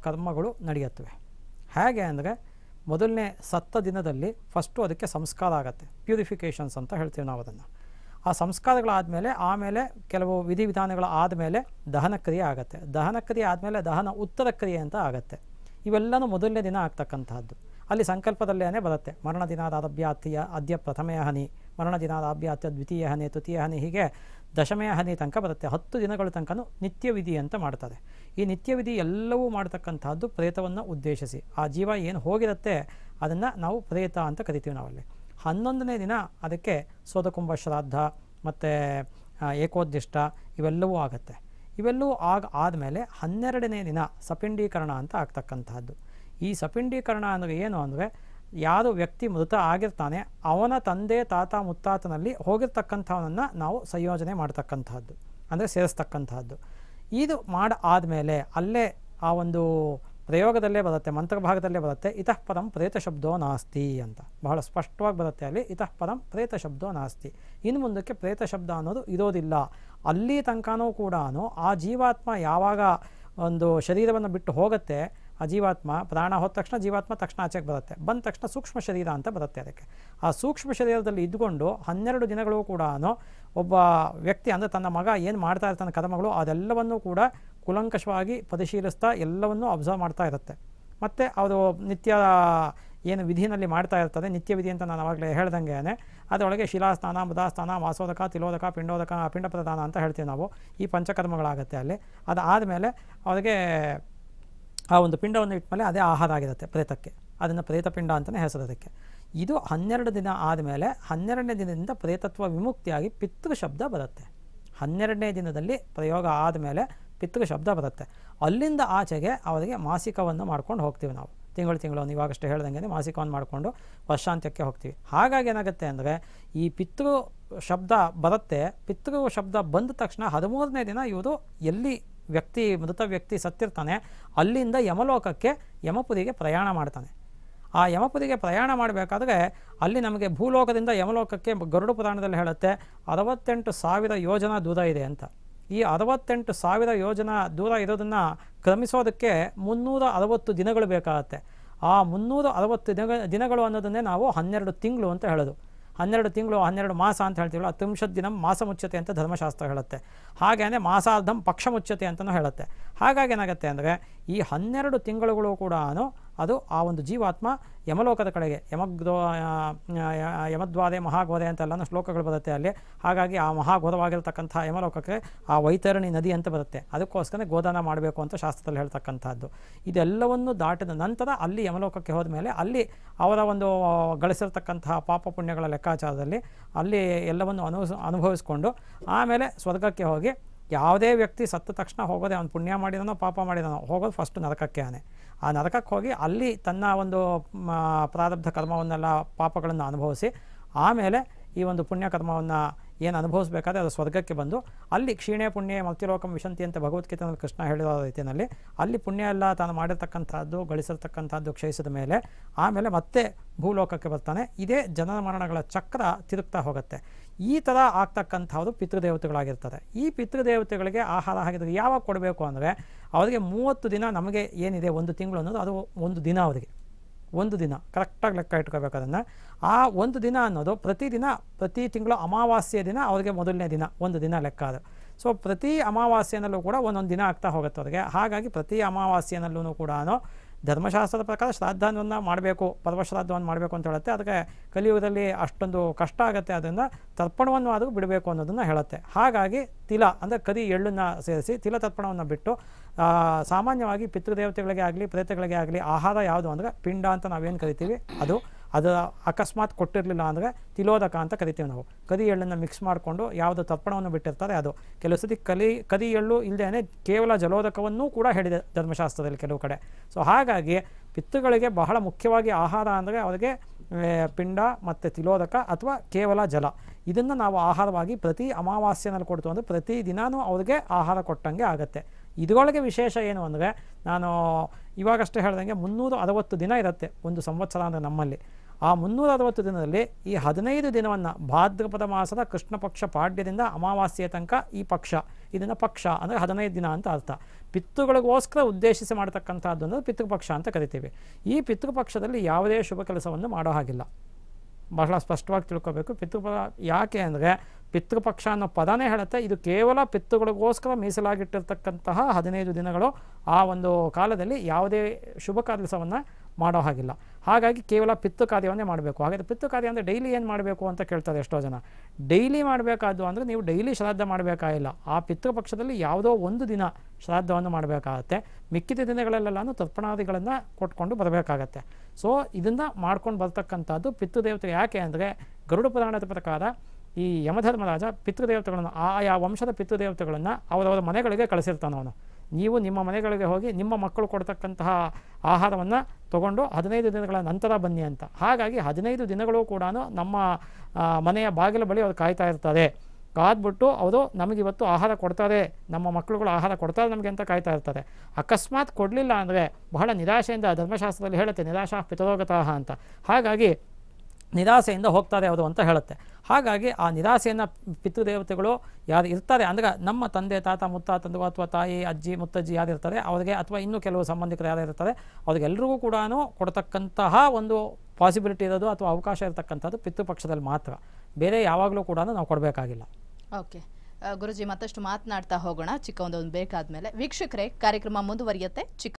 ಕರ್ಮಗಳು ನಡೆಯುತ್ತವೆ ಹೇಗೆ ಅಂದರೆ ಮೊದಲನೇ ಸತ್ತ ದಿನದಲ್ಲಿ ಫಸ್ಟು ಅದಕ್ಕೆ ಸಂಸ್ಕಾರ ಆಗುತ್ತೆ ಪ್ಯೂರಿಫಿಕೇಷನ್ಸ್ ಅಂತ ಹೇಳ್ತೀವಿ ನಾವು ಅದನ್ನು ಆ ಸಂಸ್ಕಾರಗಳಾದಮೇಲೆ ಆಮೇಲೆ ಕೆಲವು ವಿಧಿವಿಧಾನಗಳು ಆದಮೇಲೆ ದಹನ ಕ್ರಿಯೆ ಆಗುತ್ತೆ ದಹನ ಕ್ರಿಯೆ ಆದಮೇಲೆ ದಹನ ಉತ್ತರ ಕ್ರಿಯೆ ಅಂತ ಆಗುತ್ತೆ ಇವೆಲ್ಲನೂ ಮೊದಲನೇ ದಿನ ಆಗ್ತಕ್ಕಂತಹದ್ದು ಅಲ್ಲಿ ಸಂಕಲ್ಪದಲ್ಲೇನೆ ಬರುತ್ತೆ ಮರಣ ದಿನಾದಾರಭ್ಯಾತಿಯ ಅದ್ಯ ಪ್ರಥಮೆಯ ಹನಿ ಮರಣ ದಿನಾದಾಭ್ಯಾತ್ಯ ದ್ವಿತೀಯ ಹನಿ ತೃತೀಯ ಹನಿ ಹೀಗೆ ದಶಮೆಯ ಹನಿ ತನಕ ಬರುತ್ತೆ ಹತ್ತು ದಿನಗಳ ತನಕನೂ ನಿತ್ಯ ವಿಧಿ ಅಂತ ಮಾಡ್ತಾರೆ ಈ ನಿತ್ಯ ವಿಧಿ ಎಲ್ಲವೂ ಮಾಡ್ತಕ್ಕಂತಹದ್ದು ಪ್ರೇತವನ್ನು ಉದ್ದೇಶಿಸಿ ಆ ಜೀವ ಏನು ಹೋಗಿರುತ್ತೆ ಅದನ್ನು ನಾವು ಪ್ರೇತ ಅಂತ ಕರಿತೀವಿ ನಾವಲ್ಲಿ ಹನ್ನೊಂದನೇ ದಿನ ಅದಕ್ಕೆ ಸೋದಕುಂಭ ಶ್ರಾದ್ದ ಮತ್ತು ಏಕೋದ್ದಿಷ್ಟ ಇವೆಲ್ಲವೂ ಆಗುತ್ತೆ ಇವೆಲ್ಲವೂ ಆಗ ಆದಮೇಲೆ ಹನ್ನೆರಡನೇ ದಿನ ಸಪಿಂಡೀಕರಣ ಅಂತ ಆಗ್ತಕ್ಕಂತಹದ್ದು ಈ ಸಪಿಂಡೀಕರಣ ಅಂದರೆ ಏನು ಅಂದರೆ ಯಾರು ವ್ಯಕ್ತಿ ಮೃತ ಆಗಿರ್ತಾನೆ ಅವನ ತಂದೆ ತಾತ ಮುತ್ತಾತನಲ್ಲಿ ಹೋಗಿರ್ತಕ್ಕಂಥವನನ್ನು ನಾವು ಸಂಯೋಜನೆ ಮಾಡ್ತಕ್ಕಂತಹದ್ದು ಅಂದರೆ ಸೇರಿಸ್ತಕ್ಕಂತಹದ್ದು ಇದು ಮಾಡಿ ಆದಮೇಲೆ ಅಲ್ಲೇ ಆ ಒಂದು ಪ್ರಯೋಗದಲ್ಲೇ ಬರುತ್ತೆ ಮಂತ್ರಭಾಗದಲ್ಲೇ ಬರುತ್ತೆ ಇತಃ ಪರಂ ಪ್ರೇತ ಶಬ್ದೋ ನಾಸ್ತಿ ಅಂತ ಬಹಳ ಸ್ಪಷ್ಟವಾಗಿ ಬರುತ್ತೆ ಅಲ್ಲಿ ಇತಃ ಪರಂ ಪ್ರೇತ ಶಬ್ದೋ ನಾಸ್ತಿ ಇನ್ನು ಮುಂದಕ್ಕೆ ಪ್ರೇತ ಶಬ್ದ ಅನ್ನೋದು ಇರೋದಿಲ್ಲ ಅಲ್ಲಿ ತನಕನೂ ಕೂಡ ಆ ಜೀವಾತ್ಮ ಯಾವಾಗ ಒಂದು ಶರೀರವನ್ನು ಬಿಟ್ಟು ಹೋಗುತ್ತೆ ಆ ಜೀವಾತ್ಮ ಪ್ರಾಣ ಹೋದ ತಕ್ಷಣ ಜೀವಾತ್ಮ ತಕ್ಷಣ ಆಚೆಗೆ ಬರುತ್ತೆ ಬಂದ ತಕ್ಷಣ ಸೂಕ್ಷ್ಮ ಶರೀರ ಅಂತ ಬರುತ್ತೆ ಅದಕ್ಕೆ ಆ ಸೂಕ್ಷ್ಮ ಶರೀರದಲ್ಲಿ ಇದ್ದುಕೊಂಡು ಹನ್ನೆರಡು ದಿನಗಳು ಕೂಡ ಒಬ್ಬ ವ್ಯಕ್ತಿ ಅಂದರೆ ತನ್ನ ಮಗ ಏನು ಮಾಡ್ತಾ ಇರ್ತಾನೆ ಕರ್ಮಗಳು ಅದೆಲ್ಲವನ್ನೂ ಕೂಡ ಕುಲಂಕಷವಾಗಿ ಪರಿಶೀಲಿಸ್ತಾ ಎಲ್ಲವನ್ನೂ ಅಬ್ಸರ್ವ್ ಮಾಡ್ತಾ ಇರುತ್ತೆ ಮತ್ತು ಅದು ನಿತ್ಯ ಏನು ವಿಧಿನಲ್ಲಿ ಮಾಡ್ತಾ ಇರ್ತದೆ ನಿತ್ಯ ವಿಧಿ ಅಂತ ನಾನು ಅವಾಗಲೇ ಹೇಳ್ದಂಗೆ ಅದರೊಳಗೆ ಶಿಲಾಸ್ನಾನ ಮೃದಾಸ್ನಾನ ವಾಸೋದಕ ತಿಲೋದಕ ಪಿಂಡೋದಕ ಪಿಂಡ ಪ್ರದಾನ ಅಂತ ಹೇಳ್ತೀವಿ ನಾವು ಈ ಪಂಚಕರ್ಮಗಳಾಗುತ್ತೆ ಅಲ್ಲಿ ಅದಾದಮೇಲೆ ಅವರಿಗೆ ಆ ಒಂದು ಪಿಂಡವನ್ನು ಇಟ್ಮೇಲೆ ಅದೇ ಆಹಾರ ಆಗಿರುತ್ತೆ ಪ್ರೇತಕ್ಕೆ ಅದನ್ನು ಪ್ರೇತಪಿಂಡ ಅಂತಲೇ ಹೆಸರು ಅದಕ್ಕೆ ಇದು ಹನ್ನೆರಡು ದಿನ ಆದಮೇಲೆ ಹನ್ನೆರಡನೇ ದಿನದಿಂದ ಪ್ರೇತತ್ವ ವಿಮುಕ್ತಿಯಾಗಿ ಪಿತೃ ಶಬ್ದ ಬರುತ್ತೆ ಹನ್ನೆರಡನೇ ದಿನದಲ್ಲಿ ಪ್ರಯೋಗ ಆದಮೇಲೆ ಪಿತೃ ಶಬ್ದ ಬರುತ್ತೆ ಅಲ್ಲಿಂದ ಆಚೆಗೆ ಅವರಿಗೆ ಮಾಸಿಕವನ್ನು ಮಾಡ್ಕೊಂಡು ಹೋಗ್ತೀವಿ ನಾವು ತಿಂಗಳು ತಿಂಗಳು ಇವಾಗಷ್ಟೇ ಹೇಳ್ದಂಗೆ ಮಾಸಿಕವನ್ನು ಮಾಡಿಕೊಂಡು ವರ್ಷಾಂತ್ಯಕ್ಕೆ ಹೋಗ್ತೀವಿ ಹಾಗಾಗಿ ಏನಾಗುತ್ತೆ ಅಂದರೆ ಈ ಪಿತೃ ಶಬ್ದ ಬರುತ್ತೆ ಪಿತೃ ಶಬ್ದ ಬಂದ ತಕ್ಷಣ ಹದಿಮೂರನೇ ದಿನ ಇವರು ಎಲ್ಲಿ ವ್ಯಕ್ತಿ ಮೃತ ವ್ಯಕ್ತಿ ಸತ್ತಿರ್ತಾನೆ ಅಲ್ಲಿಂದ ಯಮಲೋಕಕ್ಕೆ ಯಮಪುರಿಗೆ ಪ್ರಯಾಣ ಮಾಡ್ತಾನೆ ಆ ಯಮಪುರಿಗೆ ಪ್ರಯಾಣ ಮಾಡಬೇಕಾದ್ರೆ ಅಲ್ಲಿ ನಮಗೆ ಭೂಲೋಕದಿಂದ ಯಮಲೋಕಕ್ಕೆ ಗರುಡು ಪುರಾಣದಲ್ಲಿ ಹೇಳುತ್ತೆ ಅರವತ್ತೆಂಟು ಸಾವಿರ ಯೋಜನಾ ದೂರ ಇದೆ ಅಂತ ಈ ಅರವತ್ತೆಂಟು ಸಾವಿರ ಯೋಜನಾ ದೂರ ಇರೋದನ್ನು ಕ್ರಮಿಸೋದಕ್ಕೆ ಮುನ್ನೂರ ಅರವತ್ತು ದಿನಗಳು ಬೇಕಾಗತ್ತೆ ಆ ಮುನ್ನೂರ ಅರವತ್ತು ದಿನ ದಿನಗಳು ಅನ್ನೋದನ್ನೇ ನಾವು ಹನ್ನೆರಡು ತಿಂಗಳು ಅಂತ ಹೇಳೋದು ಹನ್ನೆರಡು ತಿಂಗಳು ಹನ್ನೆರಡು ಮಾಸ ಅಂತ ಹೇಳ್ತೀವಲ್ಲ ತ್ರಿಂಶತ್ ದಿನ ಮಾಸ ಮುಚ್ಚತೆ ಅಂತ ಧರ್ಮಶಾಸ್ತ್ರ ಹೇಳುತ್ತೆ ಹಾಗೇನೆ ಮಾಸಾರ್ಧಂ ಪಕ್ಷ ಮುಚ್ಚತೆ ಅಂತಲೂ ಹೇಳುತ್ತೆ ಹಾಗಾಗಿ ಏನಾಗುತ್ತೆ ಅಂದರೆ ಈ ಹನ್ನೆರಡು ತಿಂಗಳುಗಳು ಕೂಡ ಅದು ಆ ಒಂದು ಜೀವಾತ್ಮ ಯಮಲೋಕದ ಕಡೆಗೆ ಯಮಗ್ದೋ ಯಮದ್ವಾದೆ ಮಹಾಘೋರೆ ಅಂತೆಲ್ಲ ಶ್ಲೋಕಗಳು ಬರುತ್ತೆ ಅಲ್ಲಿ ಹಾಗಾಗಿ ಆ ಮಹಾಘೋರವಾಗಿರ್ತಕ್ಕಂಥ ಯಮಲೋಕಕ್ಕೆ ಆ ವೈತರಣಿ ನದಿ ಅಂತ ಬರುತ್ತೆ ಅದಕ್ಕೋಸ್ಕರ ಗೋದಾನ ಮಾಡಬೇಕು ಅಂತ ಶಾಸ್ತ್ರದಲ್ಲಿ ಹೇಳ್ತಕ್ಕಂಥದ್ದು ಇದೆಲ್ಲವನ್ನು ದಾಟಿದ ನಂತರ ಅಲ್ಲಿ ಯಮಲೋಕಕ್ಕೆ ಹೋದ ಮೇಲೆ ಅಲ್ಲಿ ಅವರ ಒಂದು ಗಳಿಸಿರ್ತಕ್ಕಂತಹ ಪಾಪ ಪುಣ್ಯಗಳ ಲೆಕ್ಕಾಚಾರದಲ್ಲಿ ಅಲ್ಲಿ ಎಲ್ಲವನ್ನು ಅನು ಅನುಭವಿಸ್ಕೊಂಡು ಆಮೇಲೆ ಸ್ವರ್ಗಕ್ಕೆ ಹೋಗಿ ಯಾವುದೇ ವ್ಯಕ್ತಿ ಸತ್ತ ತಕ್ಷಣ ಹೋಗೋದೇ ಅವ್ನು ಪುಣ್ಯ ಮಾಡಿದನೋ ಪಾಪ ಮಾಡಿದನೋ ಹೋಗೋದು ಫಸ್ಟ್ ನರಕಕ್ಕೆ ಆನೆ ಆ ನರಕಕ್ಕೆ ಹೋಗಿ ಅಲ್ಲಿ ತನ್ನ ಒಂದು ಮ, ಪ್ರಾರಬ್ಧ ಕರ್ಮವನ್ನೆಲ್ಲ ಪಾಪಗಳನ್ನು ಅನುಭವಿಸಿ ಆಮೇಲೆ ಈ ಒಂದು ಪುಣ್ಯ ಕರ್ಮವನ್ನು ಏನು ಅನುಭವಿಸಬೇಕಾದ್ರೆ ಅದು ಸ್ವರ್ಗಕ್ಕೆ ಬಂದು ಅಲ್ಲಿ ಕ್ಷೀಣೆ ಪುಣ್ಯ ಮರ್ತ್ಯಲೋಕಂ ವಿಶಂತಿ ಅಂತ ಭಗವದ್ಗೀತೆಯಲ್ಲಿ ಕೃಷ್ಣ ಹೇಳಿರೋ ರೀತಿಯಲ್ಲಿ ಅಲ್ಲಿ ಪುಣ್ಯ ಎಲ್ಲ ತಾನು ಮಾಡಿರ್ತಕ್ಕಂಥದ್ದು ಗಳಿಸಿರ್ತಕ್ಕಂಥದ್ದು ಕ್ಷಯಿಸಿದ ಮೇಲೆ ಆಮೇಲೆ ಮತ್ತೆ ಭೂಲೋಕಕ್ಕೆ ಬರ್ತಾನೆ ಇದೇ ಜನನ ಮರಣಗಳ ಚಕ್ರ ತಿರುಗ್ತಾ ಹೋಗುತ್ತೆ ಈ ಥರ ಆಗ್ತಕ್ಕಂಥದ್ದು ಪಿತೃದೇವತೆಗಳಾಗಿರ್ತದೆ ಈ ಪಿತೃದೇವತೆಗಳಿಗೆ ಆಹಾರ ಹಾಕಿದ್ರೆ ಯಾವಾಗ ಕೊಡಬೇಕು ಅಂದರೆ ಅವರಿಗೆ ಮೂವತ್ತು ದಿನ ನಮಗೆ ಏನಿದೆ ಒಂದು ತಿಂಗಳು ಅನ್ನೋದು ಅದು ಒಂದು ದಿನ ಅವರಿಗೆ ಒಂದು ದಿನ ಕರೆಕ್ಟಾಗಿ ಲೆಕ್ಕ ಇಟ್ಕೋಬೇಕು ಅದನ್ನು ಆ ಒಂದು ದಿನ ಅನ್ನೋದು ಪ್ರತಿದಿನ ಪ್ರತಿ ತಿಂಗಳು ಅಮಾವಾಸ್ಯೆ ದಿನ ಅವ್ರಿಗೆ ಮೊದಲನೇ ದಿನ ಒಂದು ದಿನ ಲೆಕ್ಕ ಅದು ಸೊ ಪ್ರತಿ ಅಮಾವಾಸ್ಯೆನಲ್ಲೂ ಕೂಡ ಒಂದೊಂದು ದಿನ ಆಗ್ತಾ ಹೋಗುತ್ತೆ ಅವ್ರಿಗೆ ಹಾಗಾಗಿ ಪ್ರತಿ ಅಮಾವಾಸ್ಯೆನಲ್ಲೂ ಕೂಡ ಧರ್ಮಶಾಸ್ತ್ರದ ಪ್ರಕಾರ ಶ್ರಾದ್ದವನ್ನು ಮಾಡಬೇಕು ಪರ್ವಶ್ರಾದ್ದವನ್ನು ಮಾಡಬೇಕು ಅಂತ ಹೇಳುತ್ತೆ ಅದಕ್ಕೆ ಕಲಿಯುಗದಲ್ಲಿ ಅಷ್ಟೊಂದು ಕಷ್ಟ ಆಗುತ್ತೆ ಅದರಿಂದ ತರ್ಪಣವನ್ನು ಆದರೂ ಬಿಡಬೇಕು ಅನ್ನೋದನ್ನು ಹೇಳುತ್ತೆ ಹಾಗಾಗಿ ತಿಲ ಅಂದರೆ ಕರಿ ಎಳ್ಳನ್ನು ಸೇರಿಸಿ ತಿಲ ತರ್ಪಣವನ್ನು ಬಿಟ್ಟು ಆ, ಸಾಮಾನ್ಯವಾಗಿ ಪಿತೃದೇವತೆಗಳಿಗೆ ಆಗಲಿ ಪ್ರೇತಗಳಿಗೆ ಆಗಲಿ ಆಹಾರ ಯಾವುದು ಅಂದರೆ ಪಿಂಡ ಅಂತ ನಾವೇನು ಕರಿತೀವಿ ಅದು ಅದು ಅಕಸ್ಮಾತ್ ಕೊಟ್ಟಿರಲಿಲ್ಲ ಅಂದರೆ ತಿಲೋದಕ ಅಂತ ಕರಿತೀವಿ ನಾವು ಕರಿ ಎಳ್ಳನ್ನು ಮಿಕ್ಸ್ ಮಾಡಿಕೊಂಡು ಯಾವುದು ತರ್ಪಣವನ್ನು ಬಿಟ್ಟಿರ್ತಾರೆ ಅದು ಕೆಲವು ಸತಿ ಕಲಿ ಕರಿ ಎಳ್ಳು ಇಲ್ಲದೇ ಕೇವಲ ಜಲೋದಕವನ್ನೂ ಕೂಡ ಹೇಳಿದೆ ಧರ್ಮಶಾಸ್ತ್ರದಲ್ಲಿ ಕೆಲವು ಕಡೆ ಸೊ ಹಾಗಾಗಿ ಪಿತೃಗಳಿಗೆ ಬಹಳ ಮುಖ್ಯವಾಗಿ ಆಹಾರ ಅಂದರೆ ಅವರಿಗೆ ಆ, ಪಿಂಡ ಮತ್ತು ತಿಲೋದಕ ಅಥವಾ ಕೇವಲ ಜಲ ಇದನ್ನು ನಾವು ಆಹಾರವಾಗಿ ಪ್ರತಿ ಅಮಾವಾಸ್ಯೆನಲ್ಲಿ ಕೊಡ್ತು ಅಂದರೆ ಪ್ರತಿ ದಿನಾನೂ ಅವ್ರಿಗೆ ಆಹಾರ ಕೊಟ್ಟಂಗೆ ಆಗುತ್ತೆ ಇದರೊಳಗೆ ವಿಶೇಷ ಏನು ಅಂದರೆ ನಾನು ಇವಾಗಷ್ಟೇ ಹೇಳ್ದಂಗೆ ಮುನ್ನೂರ ಅರವತ್ತು ದಿನ ಇರುತ್ತೆ ಒಂದು ಸಂವತ್ಸರ ಅಂದರೆ ನಮ್ಮಲ್ಲಿ ಆ ಮುನ್ನೂರ ಅರವತ್ತು ದಿನದಲ್ಲಿ ಈ ಹದಿನೈದು ದಿನವನ್ನು ಭಾದ್ರಪದ ಮಾಸದ ಕೃಷ್ಣ ಪಕ್ಷ ಪಾಡ್ಯದಿಂದ ಅಮಾವಾಸ್ಯೆಯ ತನಕ ಈ ಪಕ್ಷ ಇದನ್ನು ಪಕ್ಷ ಅಂದರೆ ಹದಿನೈದು ದಿನ ಅಂತ ಅರ್ಥ ಪಿತೃಗಳಿಗೋಸ್ಕರ ಉದ್ದೇಶಿಸಿ ಮಾಡತಕ್ಕಂಥದ್ದು ಅಂದರೆ ಪಿತೃಪಕ್ಷ ಅಂತ ಕರಿತೀವಿ ಈ ಪಿತೃಪಕ್ಷದಲ್ಲಿ ಯಾವುದೇ ಶುಭ ಕೆಲಸವನ್ನು ಮಾಡೋ ಹಾಗಿಲ್ಲ ಬಹಳ ಸ್ಪಷ್ಟವಾಗಿ ತಿಳ್ಕೊಬೇಕು ಪಿತೃಪದ ಯಾಕೆ ಅಂದರೆ ಪಿತೃಪಕ್ಷ ಅನ್ನೋ ಪದನೇ ಹೇಳುತ್ತೆ ಇದು ಕೇವಲ ಪಿತೃಗಳಿಗೋಸ್ಕರ ಮೀಸಲಾಗಿಟ್ಟಿರ್ತಕ್ಕಂತಹ ಹದಿನೈದು ದಿನಗಳು ಆ ಒಂದು ಕಾಲದಲ್ಲಿ ಯಾವುದೇ ಶುಭ ಕೆಲಸವನ್ನು ಮಾಡೋ ಹಾಗಿಲ್ಲ ಹಾಗಾಗಿ ಕೇವಲ ಪಿತೃ ಕಾರ್ಯವನ್ನೇ ಮಾಡಬೇಕು ಹಾಗಾದರೆ ಪಿತೃ ಕಾರ್ಯ ಅಂದರೆ ಡೈಲಿ ಏನು ಮಾಡಬೇಕು ಅಂತ ಕೇಳ್ತಾರೆ ಎಷ್ಟೋ ಜನ ಡೈಲಿ ಮಾಡಬೇಕಾದ್ದು ಅಂದರೆ ನೀವು ಡೈಲಿ ಶ್ರಾದ್ದ ಮಾಡಬೇಕಾಗಿಲ್ಲ ಆ ಪಿತೃಪಕ್ಷದಲ್ಲಿ ಯಾವುದೋ ಒಂದು ದಿನ ಶ್ರಾದ್ದವನ್ನು ಮಾಡಬೇಕಾಗತ್ತೆ ಮಿಕ್ಕಿದ ದಿನಗಳಲ್ಲೆಲ್ಲಾನು ತರ್ಪಣಾದಿಗಳನ್ನು ಕೊಟ್ಕೊಂಡು ಬರಬೇಕಾಗತ್ತೆ ಸೊ ಇದನ್ನು ಮಾಡ್ಕೊಂಡು ಬರ್ತಕ್ಕಂಥದ್ದು ಪಿತೃದೇವತೆ ಯಾಕೆ ಅಂದರೆ ಗರುಡ ಪುರಾಣದ ಪ್ರಕಾರ ಈ ಯಮಧರ್ಮರಾಜ ಪಿತೃದೇವತೆಗಳನ್ನು ಆಯಾ ವಂಶದ ಪಿತೃದೇವತೆಗಳನ್ನು ಅವರವರ ಮನೆಗಳಿಗೆ ಕಳಿಸಿರ್ತಾನೆ ಅವನು ನೀವು ನಿಮ್ಮ ಮನೆಗಳಿಗೆ ಹೋಗಿ ನಿಮ್ಮ ಮಕ್ಕಳು ಕೊಡ್ತಕ್ಕಂತಹ ಆಹಾರವನ್ನು ತಗೊಂಡು ಹದಿನೈದು ದಿನಗಳ ನಂತರ ಬನ್ನಿ ಅಂತ ಹಾಗಾಗಿ ಹದಿನೈದು ದಿನಗಳು ಕೂಡ ನಮ್ಮ ಆ, ಮನೆಯ ಬಾಗಿಲ ಬಳಿ ಅವ್ರು ಕಾಯ್ತಾ ಇರ್ತಾರೆ ಕಾದ್ಬಿಟ್ಟು ಅವರು ನಮಗಿವತ್ತು ಆಹಾರ ಕೊಡ್ತಾರೆ ನಮ್ಮ ಮಕ್ಕಳುಗಳು ಆಹಾರ ಕೊಡ್ತಾರೆ ನಮಗೆ ಅಂತ ಕಾಯ್ತಾ ಇರ್ತಾರೆ ಅಕಸ್ಮಾತ್ ಕೊಡಲಿಲ್ಲ ಅಂದರೆ ಬಹಳ ನಿರಾಶೆಯಿಂದ ಧರ್ಮಶಾಸ್ತ್ರದಲ್ಲಿ ಹೇಳುತ್ತೆ ನಿರಾಶಾ ಪಿತರೋಗತಃ ಅಂತ ಹಾಗಾಗಿ ನಿರಾಸೆಯಿಂದ ಹೋಗ್ತಾರೆ ಅವರು ಅಂತ ಹೇಳುತ್ತೆ ಹಾಗಾಗಿ ಆ ನಿರಾಸೆಯನ್ನು ಪಿತೃದೇವತೆಗಳು ಯಾರು ಇರ್ತಾರೆ ಅಂದರೆ ನಮ್ಮ ತಂದೆ ತಾತ ಮುತ್ತಾತಂದು ಅಥವಾ ತಾಯಿ ಅಜ್ಜಿ ಮುತ್ತಜ್ಜಿ ಯಾರು ಇರ್ತಾರೆ ಅವರಿಗೆ ಅಥವಾ ಇನ್ನೂ ಕೆಲವು ಸಂಬಂಧಿಕರು ಯಾರು ಇರ್ತಾರೆ ಅವ್ರಿಗೆಲ್ರಿಗೂ ಕೂಡ ಕೊಡ್ತಕ್ಕಂತಹ ಒಂದು ಪಾಸಿಬಿಲಿಟಿ ಇರೋದು ಅಥವಾ ಅವಕಾಶ ಇರತಕ್ಕಂಥದ್ದು ಪಿತೃಪಕ್ಷದಲ್ಲಿ ಮಾತ್ರ ಬೇರೆ ಯಾವಾಗಲೂ ಕೂಡ ನಾವು ಕೊಡಬೇಕಾಗಿಲ್ಲ ಓಕೆ ಗುರುಜಿ ಮತ್ತಷ್ಟು ಮಾತನಾಡ್ತಾ ಹೋಗೋಣ ಚಿಕ್ಕ ಒಂದೊಂದು ಬೇಕಾದ್ಮೇಲೆ ವೀಕ್ಷಕರೇ ಕಾರ್ಯಕ್ರಮ ಮುಂದುವರಿಯುತ್ತೆ ಚಿಕ್ಕ